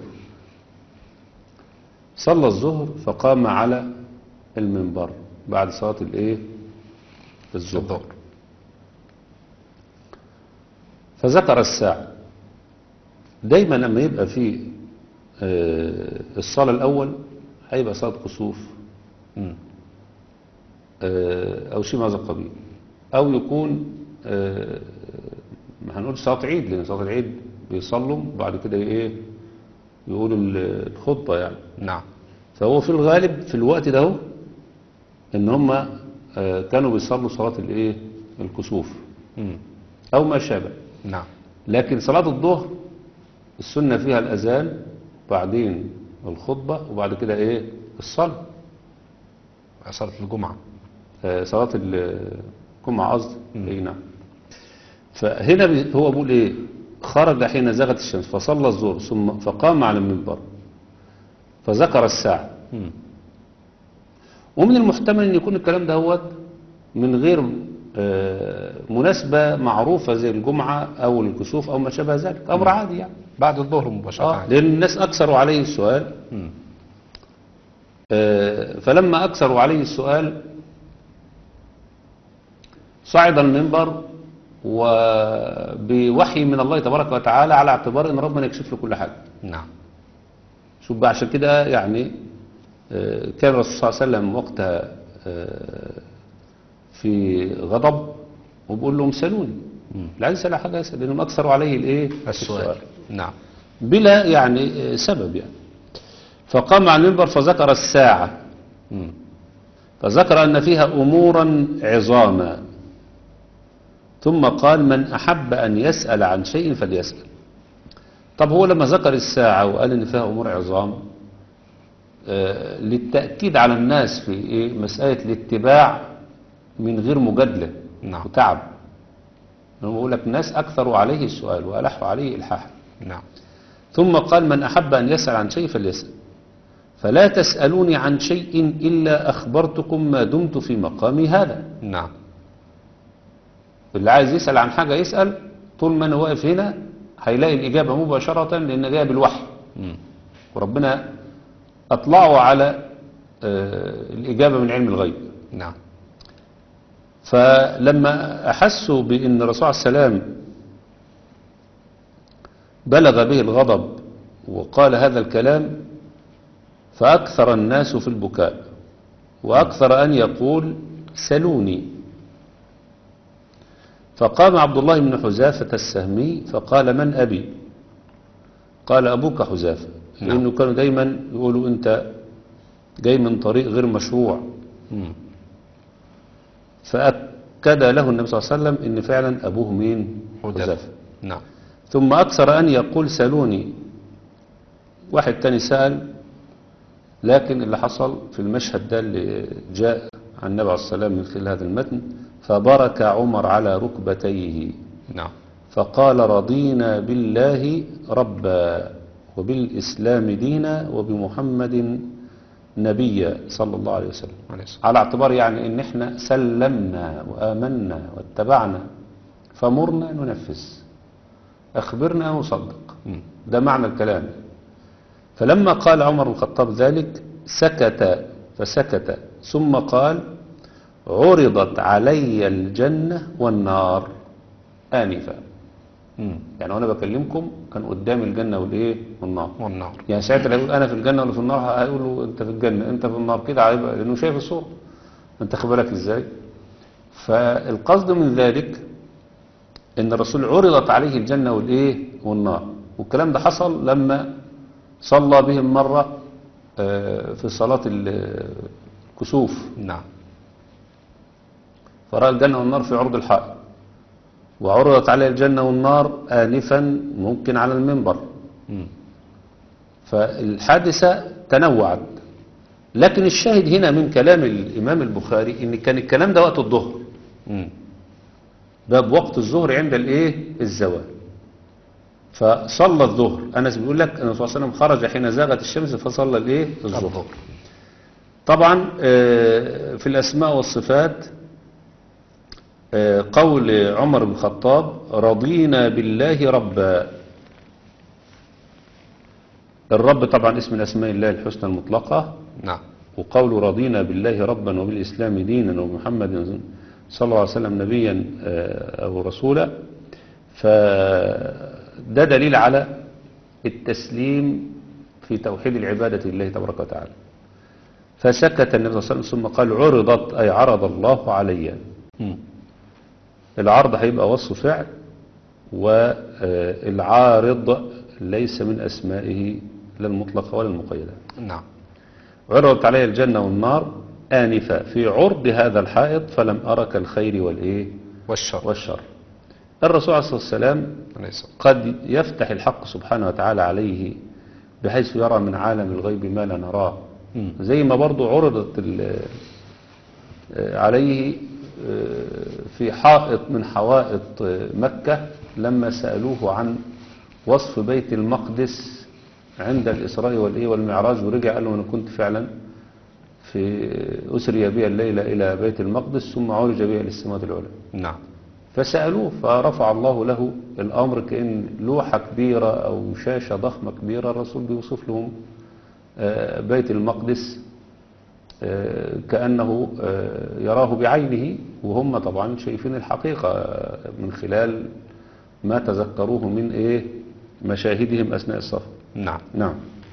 صلى الظهر فقام على المنبر بعد صلاة الايه الظهر الظهر فذكر الساعة دايما لما يبقى في آه، الصلاة الأول هيبقى صلاة كسوف مم. آه، أو شيء من هذا القبيل أو يكون آه، ما هنقول صلاة عيد لأن صلاة العيد بيصلوا وبعد كده إيه يقولوا ال- الخطبة يعني نعم فهو في الغالب في الوقت ده هو إن هم آه، كانوا بيصلوا صلاة الإيه الكسوف مم. أو ما شابه نعم لكن صلاة الظهر السنة فيها الأذان بعدين الخطبة وبعد كده إيه الصلاة صلاة الجمعة آه، صلاة الجمعة قصدي أي نعم فهنا بي- هو بيقول إيه خرج حين زغت الشمس فصلى الظهر ثم فقام على المنبر فذكر الساعة مم. ومن المحتمل أن يكون الكلام ده هو من غير آه، مناسبة معروفة زي الجمعة أو الكسوف أو ما شابه ذلك أمر عادي يعني بعد الظهر مباشرة آه لأن الناس أكثروا عليه السؤال مم. آه، فلما أكثروا عليه السؤال صعد المنبر وبوحي من الله تبارك وتعالى على اعتبار ان ربنا يكشف له كل حاجه نعم شوف بقى عشان كده يعني آه، كان الرسول صلى الله عليه وسلم وقتها آه، في غضب وبيقول لهم سالوني لا عايز يسال على حاجه يسال لانهم اكثروا عليه الايه السؤال نعم بلا يعني آه، سبب يعني فقام على المنبر فذكر الساعه مم. فذكر أن فيها أمورا عظاما ثم قال من أحب أن يسأل عن شيء فليسأل طب هو لما ذكر الساعة وقال إن فيها أمور عظام آه، للتأكيد على الناس في إيه مسألة الاتباع من غير مجادلة نعم. وتعب هو بيقول لك الناس أكثروا عليه السؤال وألحوا عليه إلحاحا نعم ثم قال من أحب أن يسأل عن شيء فليسأل فلا تسألوني عن شيء إلا أخبرتكم ما دمت في مقامي هذا نعم اللي عايز يسأل عن حاجة يسأل طول ما أنا واقف هنا هيلاقي الإجابة مباشرة لأن جاية بالوحي مم. وربنا أطلعوا على آه، الإجابة من علم الغيب نعم فلما أحسوا بأن الرسول عليه السلام بلغ به الغضب وقال هذا الكلام فأكثر الناس في البكاء وأكثر أن يقول سلوني فقام عبد الله بن حذافة السهمي فقال من أبي قال أبوك حذافة نعم. لأنه كانوا دايما يقولوا أنت جاي من طريق غير مشروع مم. فأكد له النبي صلى الله عليه وسلم ان فعلا ابوه مين حذافة نعم ثم اكثر ان يقول سالوني واحد تاني سأل لكن اللي حصل في المشهد ده اللي جاء عن النبي عليه الصلاة والسلام من خلال هذا المتن فبرك عمر على ركبتيه نعم فقال رضينا بالله ربا وبالإسلام دينا وبمحمد نبيا صلى الله عليه وسلم عليه الصلاة على اعتبار يعني ان احنا سلمنا وآمنا واتبعنا فمرنا ننفذ اخبرنا نصدق مم. ده معنى الكلام فلما قال عمر بن الخطاب ذلك سكت فسكت ثم قال عرضت علي الجنة والنار آنفا مم. يعني وانا بكلمكم كان قدامي الجنة والايه والنار والنار يعني ساعتها لو يقول انا في الجنه ولا في النار هيقول له انت في الجنه انت في النار كده هيبقى لانه شايف الصوره انت خد بالك ازاي فالقصد من ذلك ان الرسول عرضت عليه الجنه والايه والنار والكلام ده حصل لما صلى بهم مره آه، في صلاه ال- الكسوف نعم فراى الجنه والنار في عرض الحائط وعرضت عليه الجنه والنار انفا ممكن على المنبر مم. فالحادثة تنوعت لكن الشاهد هنا من كلام الإمام البخاري إن كان الكلام ده وقت الظهر مم. باب وقت الظهر عند الإيه الزوال فصلى الظهر أنس بيقول لك أن الرسول صلى الله عليه وسلم خرج حين زاغت الشمس فصلى الإيه الظهر الظهر طبعا آه، في الأسماء والصفات آه، قول عمر بن الخطاب رضينا بالله ربا الرب طبعا اسم من أسماء الله الحسنى المطلقة نعم وقول رضينا بالله ربا وبالإسلام دينا ومحمد صلى الله عليه وسلم نبيا آه، أو رسولا فده دليل على التسليم في توحيد العبادة لله تبارك وتعالى فسكت النبي صلى الله عليه وسلم ثم قال عرضت أي عرض الله علي مم. العرض هيبقى وصف فعل والعارض ليس من أسمائه لا المطلقة ولا المقيدة نعم عرضت علي الجنة والنار آنفا في عرض هذا الحائط فلم أرك الخير والإيه والشر والشر الرسول عليه الصلاة والسلام عليه الصلاة قد يفتح الحق سبحانه وتعالى عليه بحيث يرى من عالم الغيب ما لا نراه مم. زي ما برضو عرضت ال- آه، عليه آه، في حائط من حوائط آه، مكة لما سألوه عن وصف بيت المقدس عند الإسراء والإيه والمعراج ورجع قال له أنا كنت فعلا في أسري بي الليلة إلى بيت المقدس ثم عرج بي إلى السماوات العلى نعم فسألوه فرفع الله له الأمر كأن لوحة كبيرة أو شاشة ضخمة كبيرة الرسول بيوصف لهم آه، بيت المقدس آه، كأنه آه، يراه بعينه وهم طبعا شايفين الحقيقة آه، من خلال ما تذكروه من إيه مشاهدهم أثناء السفر نعم نعم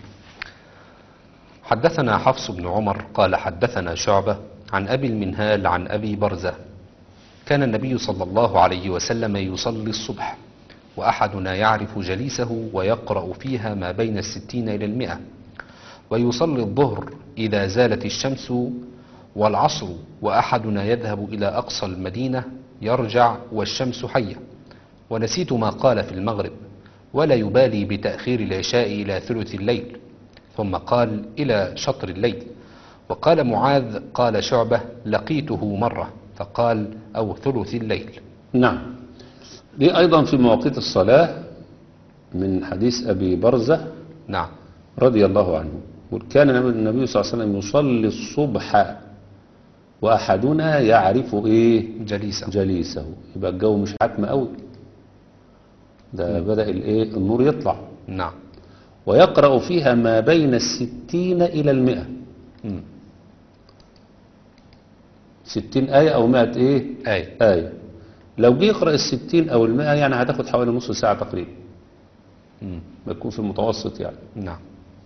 حدثنا حفص بن عمر قال حدثنا شعبة عن أبي المنهال عن أبي برزة كان النبي صلى الله عليه وسلم يصلي الصبح وأحدنا يعرف جليسه ويقرأ فيها ما بين الستين إلى المئة ويصلي الظهر إذا زالت الشمس والعصر وأحدنا يذهب إلى أقصى المدينة يرجع والشمس حية ونسيت ما قال في المغرب ولا يبالي بتأخير العشاء إلى ثلث الليل ثم قال إلى شطر الليل وقال معاذ قال شعبة لقيته مرة فقال أو ثلث الليل نعم دي أيضا في مواقيت الصلاة من حديث أبي برزة نعم رضي الله عنه كان النبي صلى الله عليه وسلم يصلي الصبح وأحدنا يعرف إيه جليسا جليسه يبقى الجو مش حتم قوي ده بدأ الإيه النور يطلع نعم ويقرأ فيها ما بين الستين إلى المئة مم. ستين آية أو مئة إيه آية آية لو جه يقرأ الستين أو المئة يعني هتاخد حوالي نص ساعة تقريبا مم. بتكون في المتوسط يعني نعم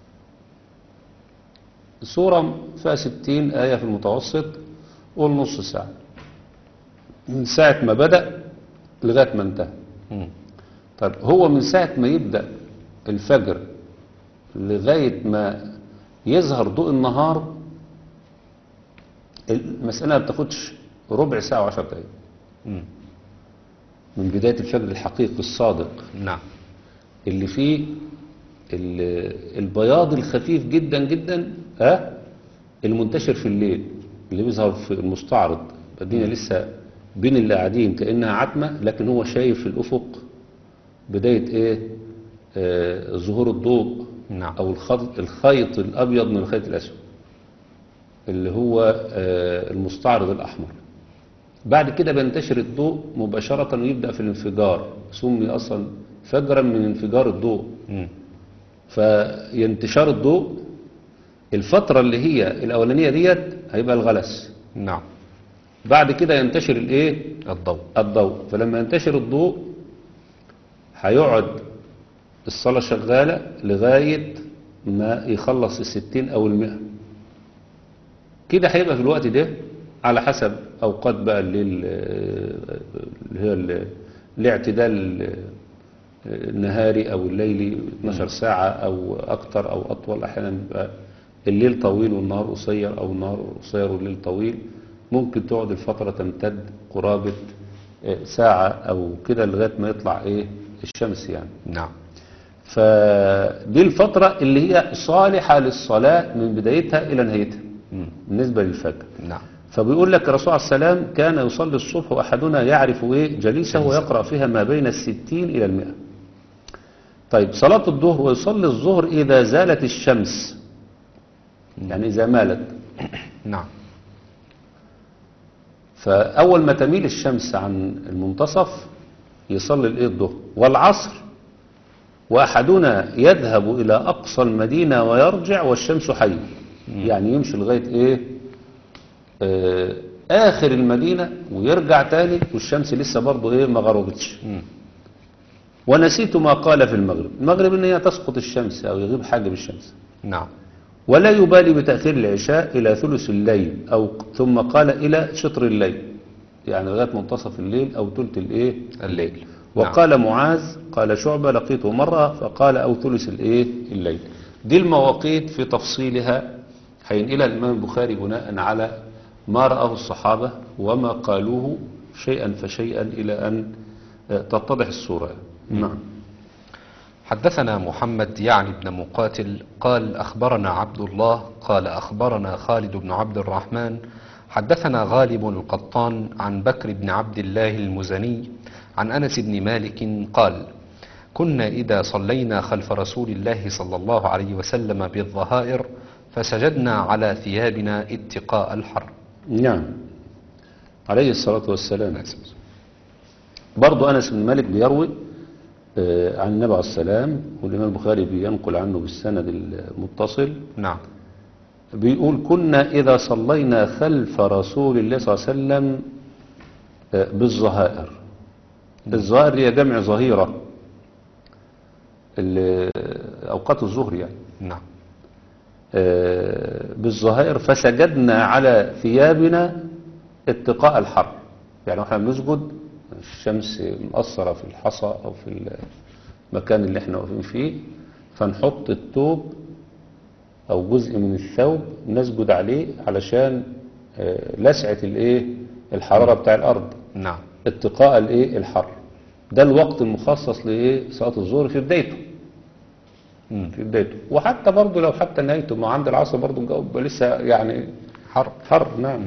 سورة فيها ستين آية في المتوسط قول نص ساعة من ساعة ما بدأ لغاية ما انتهى مم. طيب هو من ساعة ما يبدأ الفجر لغاية ما يظهر ضوء النهار المسألة ما بتاخدش ربع ساعة وعشر دقايق مم. من بداية الفجر الحقيقي الصادق نعم اللي فيه ال- البياض الخفيف جدا جدا ها المنتشر في الليل اللي بيظهر في المستعرض الدنيا لسه بين اللي قاعدين كأنها عتمة لكن هو شايف في الأفق بداية ايه آه ظهور الضوء نعم. أو الخط الخيط الأبيض من الخيط الأسود اللي هو آه المستعرض الأحمر بعد كده بينتشر الضوء مباشرة ويبدأ في الانفجار سمي أصلا فجرا من انفجار الضوء مم. فينتشار الضوء الفترة اللي هي الأولانية ديت هيبقى الغلس نعم بعد كده ينتشر الايه الضوء الضوء فلما ينتشر الضوء هيقعد الصلاة شغالة لغاية ما يخلص الستين أو المئة كده هيبقى في الوقت ده على حسب أوقات بقى الليل آه، اللي هي ال- الاعتدال آه، النهاري أو الليلي 12 ساعة أو أكتر أو أطول أحيانا بيبقى الليل طويل والنهار قصير أو النهار قصير والليل طويل ممكن تقعد الفترة تمتد قرابة آه، ساعة أو كده لغاية ما يطلع إيه الشمس يعني نعم فدي الفترة اللي هي صالحة للصلاة من بدايتها إلى نهايتها مم. بالنسبة للفجر نعم فبيقول لك الرسول عليه السلام كان يصلي الصبح وأحدنا يعرف إيه جليسه ويقرأ فيها ما بين الستين إلى المئة طيب صلاة الظهر ويصلي الظهر إذا زالت الشمس يعني إذا مالت نعم فأول ما تميل الشمس عن المنتصف يصلي الايه الظهر والعصر وأحدنا يذهب إلى أقصى المدينة ويرجع والشمس حية يعني يمشي لغاية إيه آه آخر المدينة ويرجع تاني والشمس لسه برضه إيه ما غربتش مم. ونسيت ما قال في المغرب المغرب إن هي تسقط الشمس أو يغيب حاجة بالشمس نعم ولا يبالي بتأخير العشاء إلى ثلث الليل أو ثم قال إلى شطر الليل يعني لغاية منتصف الليل أو ثلث الإيه الليل نعم. وقال معاذ قال شعبة لقيته مرة فقال أو ثلث الإيه الليل دي المواقيت في تفصيلها هينقلها الإمام البخاري بناء على ما رآه الصحابة وما قالوه شيئا فشيئا إلى أن آه، تتضح الصورة نعم حدثنا محمد يعني بن مقاتل قال أخبرنا عبد الله قال أخبرنا خالد بن عبد الرحمن حدثنا غالب القطان عن بكر بن عبد الله المزني عن أنس بن مالك قال كنا إذا صلينا خلف رسول الله صلى الله عليه وسلم بالظهائر فسجدنا على ثيابنا اتقاء الحر نعم عليه الصلاة والسلام برضو أنس بن مالك بيروي آه، عن النبي عليه السلام والإمام البخاري بينقل عنه بالسند المتصل نعم بيقول كنا إذا صلينا خلف رسول الله صلى الله عليه وسلم آه، بالظهائر الظهائر هي جمع ظهيرة ال- أوقات الظهر يعني نعم آه، بالظهائر فسجدنا على ثيابنا اتقاء الحر يعني احنا بنسجد الشمس مأثرة في الحصى أو في المكان اللي احنا واقفين فيه فنحط الثوب أو جزء من الثوب نسجد عليه علشان آه، لسعة الايه الحرارة بتاع الأرض نعم اتقاء الايه الحر ده الوقت المخصص لايه صلاة الظهر في بدايته مم. في بدايته وحتى برضه لو حتى نهايته ما عند العصر برضه الجو بيبقى لسه يعني حر حر نعم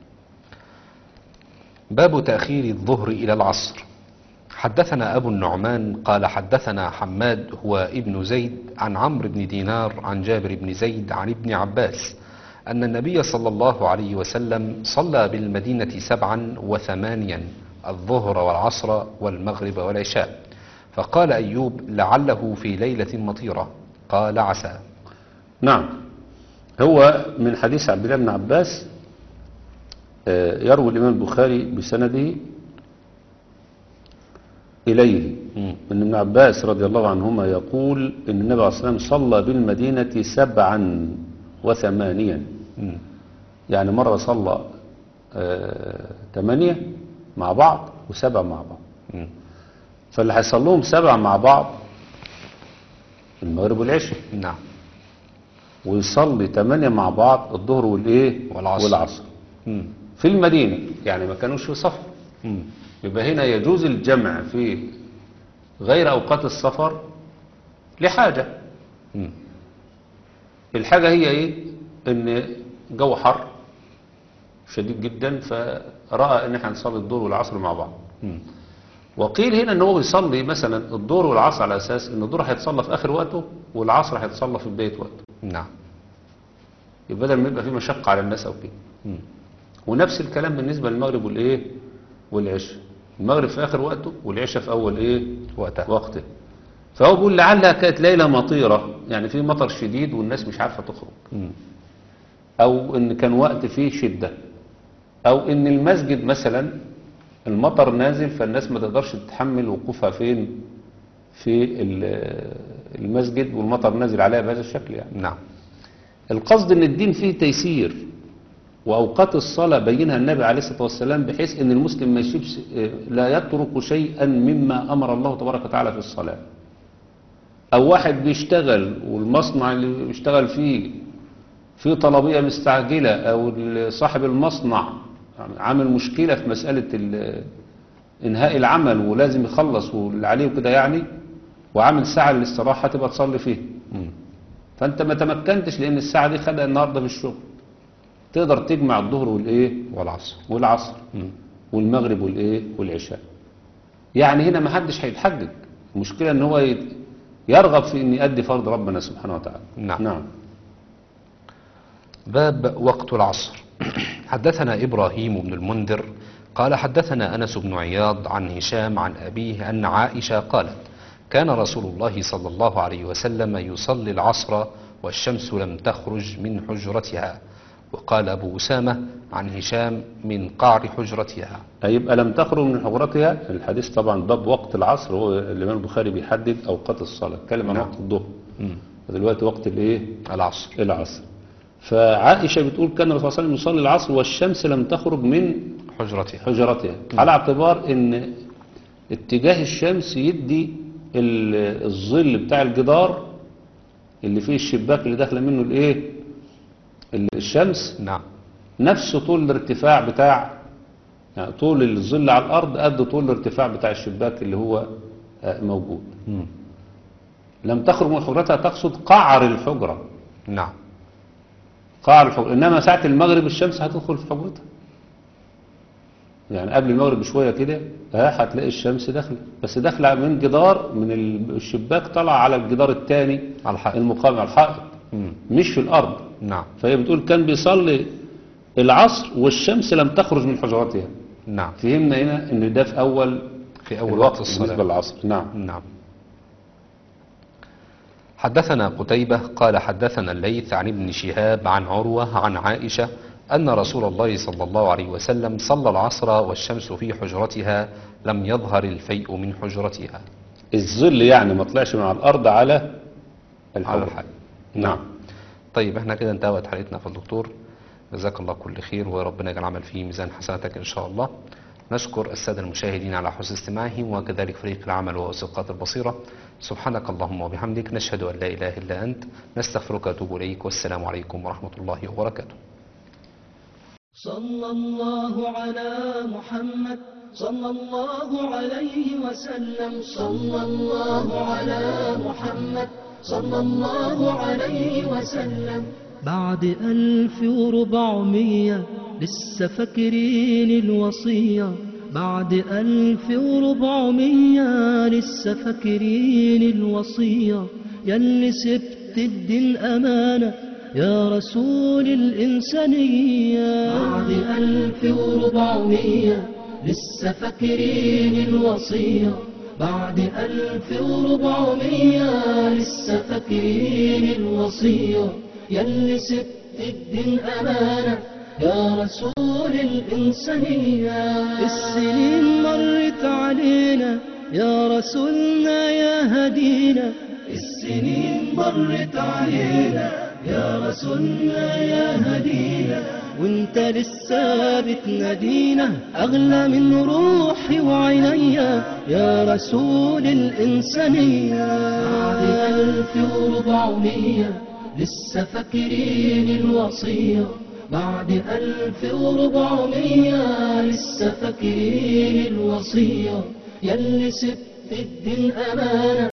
باب تأخير الظهر إلى العصر حدثنا أبو النعمان قال حدثنا حماد هو ابن زيد عن عمرو بن دينار عن جابر بن زيد عن ابن عباس أن النبي صلى الله عليه وسلم صلى بالمدينة سبعا وثمانيا الظهر والعصر والمغرب والعشاء فقال أيوب لعله في ليلة مطيرة قال عسى نعم هو من حديث عبد الله بن عباس آه، يروي الإمام البخاري بسنده إليه مم. أن ابن عباس رضي الله عنهما يقول أن النبي عليه الصلاة والسلام صلى بالمدينة سبعا وثمانيا مم. يعني مرة صلى آه، ثمانية مع بعض وسبع مع بعض مم. فاللي هيصلوهم سبع مع بعض المغرب والعشاء نعم ويصلي ثمانية مع بعض الظهر والايه والعصر. والعصر مم. في المدينة يعني ما كانوش في سفر مم. يبقى هنا يجوز الجمع في غير أوقات السفر لحاجة مم. الحاجة هي ايه ان جو حر شديد جدا فرأى ان احنا نصلي الظهر والعصر مع بعض مم. وقيل هنا ان هو يصلي مثلا الظهر والعصر على اساس ان الظهر هيتصلى في اخر وقته والعصر هيتصلى في بداية وقته نعم يبقى بدل ما يبقى في مشقة على الناس او كده مم. ونفس الكلام بالنسبة للمغرب والايه والعشاء المغرب في اخر وقته والعشاء في اول ايه وقتها وقته فهو بيقول لعلها كانت ليلة مطيرة يعني في مطر شديد والناس مش عارفة تخرج مم. او ان كان وقت فيه شدة او ان المسجد مثلا المطر نازل فالناس ما تقدرش تتحمل وقوفها فين في ال- المسجد والمطر نازل عليها بهذا الشكل يعني نعم القصد ان الدين فيه تيسير واوقات الصلاة بينها النبي عليه الصلاة والسلام بحيث ان المسلم ما يسيبش لا يترك شيئا مما امر الله تبارك وتعالى في الصلاة او واحد بيشتغل والمصنع اللي بيشتغل فيه في طلبية مستعجلة او صاحب المصنع عامل مشكلة في مسألة ال- انهاء العمل ولازم يخلص واللي عليه كده يعني وعامل ساعة للاستراحة تبقى تصلي فيه مم. فانت ما تمكنتش لان الساعة دي خدها النهاردة في الشغل تقدر تجمع الظهر والايه والعصر والعصر مم. والمغرب والايه والعشاء يعني هنا ما حدش هيتحجج المشكلة ان هو يت- يرغب في ان يؤدي فرض ربنا سبحانه وتعالى نعم. نعم باب وقت العصر حدثنا إبراهيم بن المنذر قال حدثنا أنس بن عياض عن هشام عن أبيه أن عائشة قالت كان رسول الله صلى الله عليه وسلم يصلي العصر والشمس لم تخرج من حجرتها وقال أبو أسامة عن هشام من قعر حجرتها يبقى لم تخرج من حجرتها الحديث طبعا باب وقت العصر هو الإمام البخاري بيحدد أوقات الصلاة اتكلم عن نعم. وقت الظهر مم. دلوقتي وقت الايه العصر العصر فعائشة بتقول كان الرسول صلى الله عليه وسلم يصلي العصر والشمس لم تخرج من حجرتها حجرتها على اعتبار ان اتجاه الشمس يدي ال- الظل بتاع الجدار اللي فيه الشباك اللي داخله منه الايه ال- الشمس نعم نفس طول الارتفاع بتاع يعني طول الظل على الارض قد طول الارتفاع بتاع الشباك اللي هو آه، موجود مم. لم تخرج من حجرتها تقصد قعر الحجره نعم قعر الحجرة إنما ساعة المغرب الشمس هتدخل في حجرتها يعني قبل المغرب بشوية كده ها هتلاقي الشمس داخلة بس داخلة من جدار من ال- الشباك طالعة على الجدار الثاني على الحائط المقام على الحائط مم. مش في الأرض نعم فهي بتقول كان بيصلي العصر والشمس لم تخرج من حجرتها نعم فهمنا هنا ان ده في أول في أول الوقت وقت بالنسبة الصلاة للعصر نعم نعم حدثنا قتيبة قال حدثنا الليث عن ابن شهاب عن عروة عن عائشة أن رسول الله صلى الله عليه وسلم صلى العصر والشمس في حجرتها لم يظهر الفيء من حجرتها الظل يعني ما طلعش من على الأرض على على الحجرة الحال نعم طيب احنا كده انتهت حلقتنا في الدكتور جزاك الله كل خير وربنا يجعل العمل فيه ميزان حسناتك ان شاء الله نشكر السادة المشاهدين على حسن استماعهم وكذلك فريق العمل وأسقاط البصيرة سبحانك اللهم وبحمدك نشهد أن لا إله إلا أنت نستغفرك وأتوب إليك والسلام عليكم ورحمة الله وبركاته صلى الله على محمد صلى الله عليه وسلم صلى الله على محمد صلى الله عليه وسلم بعد ألف وربعمية لسه فاكرين الوصية بعد ألف وربعمية لسه فاكرين الوصية يلي سبت الدين أمانة يا رسول الإنسانية بعد ألف وربعمية لسه فاكرين الوصية بعد ألف وربعمية لسه فاكرين الوصية يلي سبت الدين أمانة يا رسول الإنسانية السنين مرت علينا يا رسولنا يا هدينا السنين مرت علينا يا رسولنا يا هدينا وانت لسه بتنادينا اغلى من روحي وعينيا يا رسول الانسانيه بعد الف وربعمية لسه فاكرين الوصيه بعد ألف وربعمية لسه فاكرين الوصية يلي سبت الدين أمانة